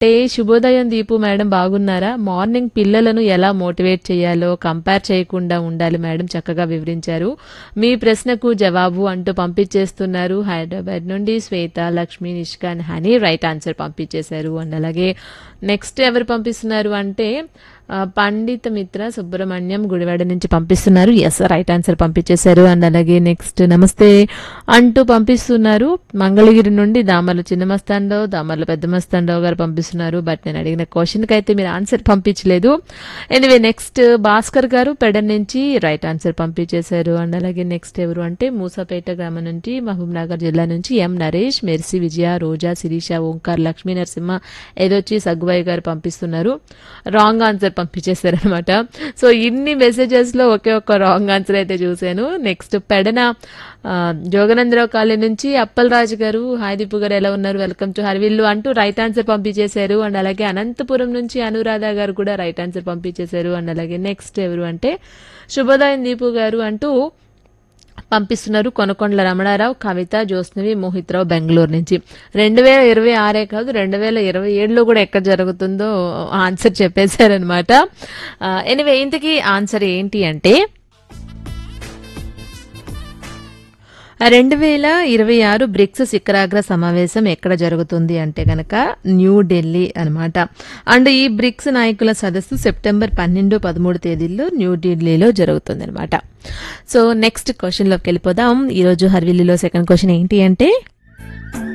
అంటే శుభోదయం దీపు మేడం బాగున్నారా మార్నింగ్ పిల్లలను ఎలా మోటివేట్ చేయాలో కంపేర్ చేయకుండా ఉండాలి మేడం చక్కగా వివరించారు మీ ప్రశ్నకు జవాబు అంటూ పంపించేస్తున్నారు హైదరాబాద్ నుండి శ్వేత లక్ష్మి నిష్కాన్ హనీ రైట్ ఆన్సర్ పంపించేశారు అండ్ అలాగే నెక్స్ట్ ఎవరు పంపిస్తున్నారు అంటే ఆ, పండిత మిత్ర సుబ్రహ్మణ్యం గుడివాడ నుంచి పంపిస్తున్నారు ఎస్ రైట్ ఆన్సర్ పంపించేశారు అండ్ అలాగే నెక్స్ట్ నమస్తే అంటూ పంపిస్తున్నారు మంగళగిరి నుండి దామర్ల చిన్న మస్తాండవ్ దామర్ల పెద్ద మస్తాండవ్ గారు పంపిస్తున్నారు బట్ నేను అడిగిన క్వశ్చన్కి అయితే మీరు ఆన్సర్ పంపించలేదు ఎనివే నెక్స్ట్ భాస్కర్ గారు పెడన్ నుంచి రైట్ ఆన్సర్ పంపించేశారు అండ్ అలాగే నెక్స్ట్ ఎవరు అంటే మూసాపేట గ్రామం నుంచి మహబూబ్ నగర్ జిల్లా నుంచి ఎం నరేష్ మెర్సి విజయ రోజా శిరీష ఓంకార్ లక్ష్మీ నరసింహ ఏదొచ్చి సగ్గుబాయి గారు పంపిస్తున్నారు రాంగ్ ఆన్సర్ పంపించేశారు అనమాట సో ఇన్ని మెసేజెస్ లో ఒకే ఒక్క రాంగ్ ఆన్సర్ అయితే చూశాను నెక్స్ట్ పెడన ఆ, జోగనందరావు కాలనీ నుంచి అప్పలరాజు గారు హాయ్ దీపు గారు ఎలా ఉన్నారు వెల్కమ్ టు హర్విల్లు అంటూ రైట్ ఆన్సర్ పంపించేశారు అండ్ అలాగే అనంతపురం నుంచి అనురాధ గారు కూడా రైట్ ఆన్సర్ పంపించేశారు అండ్ అలాగే నెక్స్ట్ ఎవరు అంటే శుభోదయం దీపు గారు అంటూ పంపిస్తున్నారు కొనకొండల రమణారావు కవిత జ్యోత్స్నవి మోహిత్ రావు బెంగళూరు నుంచి రెండు వేల ఇరవై ఆరే కాదు రెండు వేల ఇరవై ఏడులో కూడా ఎక్కడ జరుగుతుందో ఆన్సర్ చెప్పేశారనమాట ఎనివే ఇంతకీ ఆన్సర్ ఏంటి అంటే రెండు వేల ఇరవై ఆరు బ్రిక్స్ శిఖరాగ్ర సమావేశం ఎక్కడ జరుగుతుంది అంటే గనక న్యూఢిల్లీ అన్నమాట అండ్ ఈ బ్రిక్స్ నాయకుల సదస్సు సెప్టెంబర్ పన్నెండు పదమూడు తేదీల్లో న్యూఢిల్లీలో జరుగుతుంది అనమాట సో నెక్స్ట్ క్వశ్చన్లోకి వెళ్ళిపోదాం ఈరోజు హర్విల్లీలో సెకండ్ క్వశ్చన్ ఏంటి అంటే